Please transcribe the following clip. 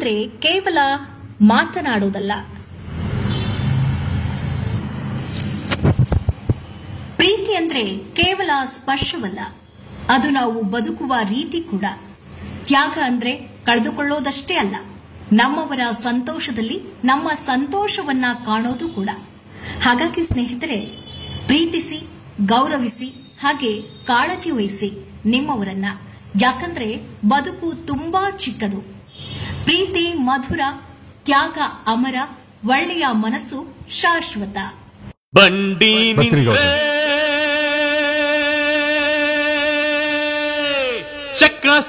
ಅಂದ್ರೆ ಕೇವಲ ಮಾತನಾಡೋದಲ್ಲ ಪ್ರೀತಿ ಅಂದ್ರೆ ಕೇವಲ ಸ್ಪರ್ಶವಲ್ಲ ಅದು ನಾವು ಬದುಕುವ ರೀತಿ ಕೂಡ ತ್ಯಾಗ ಅಂದ್ರೆ ಕಳೆದುಕೊಳ್ಳೋದಷ್ಟೇ ಅಲ್ಲ ನಮ್ಮವರ ಸಂತೋಷದಲ್ಲಿ ನಮ್ಮ ಸಂತೋಷವನ್ನ ಕಾಣೋದು ಕೂಡ ಹಾಗಾಗಿ ಸ್ನೇಹಿತರೆ ಪ್ರೀತಿಸಿ ಗೌರವಿಸಿ ಹಾಗೆ ಕಾಳಜಿ ವಹಿಸಿ ನಿಮ್ಮವರನ್ನ ಯಾಕಂದ್ರೆ ಬದುಕು ತುಂಬಾ ಚಿಕ್ಕದು ಪ್ರೀತಿ ಮಧುರ ತ್ಯಾಗ ಅಮರ ಒಳ್ಳೆಯ ಮನಸ್ಸು ಶಾಶ್ವತ ಬಂಡಿ ಪತ್ರಿಕೆ ನಿಂತ್ರೆ ಚಕ್ರ